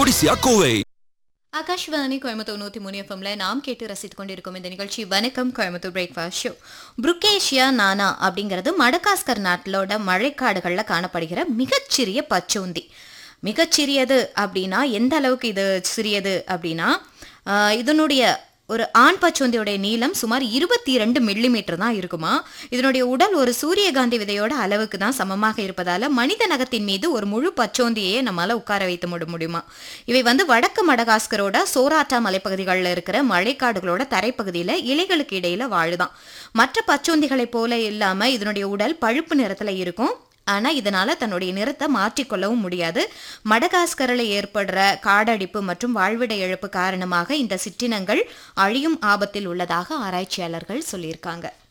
கொடிசியா கோவை ஆகாஷ்வாணி கோயம்புத்தூர் நூற்றி மூணு எஃப்எம்ல நாம் கேட்டு ரசித்துக் கொண்டிருக்கும் இந்த நிகழ்ச்சி வணக்கம் கோயம்புத்தூர் பிரேக்ஃபாஸ்ட் ஷோ புருக்கேஷியா நானா அப்படிங்கிறது மடகாஸ்கர் நாட்டிலோட மழைக்காடுகளில் காணப்படுகிற மிகச்சிறிய பச்சோந்தி மிகச்சிறியது அப்படின்னா எந்த அளவுக்கு இது சிறியது அப்படின்னா ஆஹ், இதனுடைய ஒரு ஆண் பச்சோந்தியோடைய நீளம் சுமார் இருபத்தி இரண்டு மில்லிமீட்டர் தான் இருக்குமா இதனுடைய உடல் ஒரு சூரியகாந்தி விதையோட அளவுக்கு தான் சமமாக இருப்பதால மனித நகத்தின் மீது ஒரு முழு பச்சோந்தியையே நம்மளால உட்கார வைத்து முட முடியுமா இவை வந்து வடக்கு மடகாஸ்கரோட சோராட்டா மலைப்பகுதிகளில் இருக்கிற மழைக்காடுகளோட தரைப்பகுதியில இலைகளுக்கு இடையில வாழுதான் மற்ற பச்சோந்திகளைப் போல இல்லாம இதனுடைய உடல் பழுப்பு நிறத்துல இருக்கும் ஆனா இதனால தன்னுடைய நிறத்தை மாற்றிக்கொள்ளவும் முடியாது மடகாஸ்கரில் ஏற்படுற காடடிப்பு மற்றும் வாழ்விட இழப்பு காரணமாக இந்த சிற்றினங்கள் அழியும் ஆபத்தில் உள்ளதாக ஆராய்ச்சியாளர்கள் சொல்லியிருக்காங்க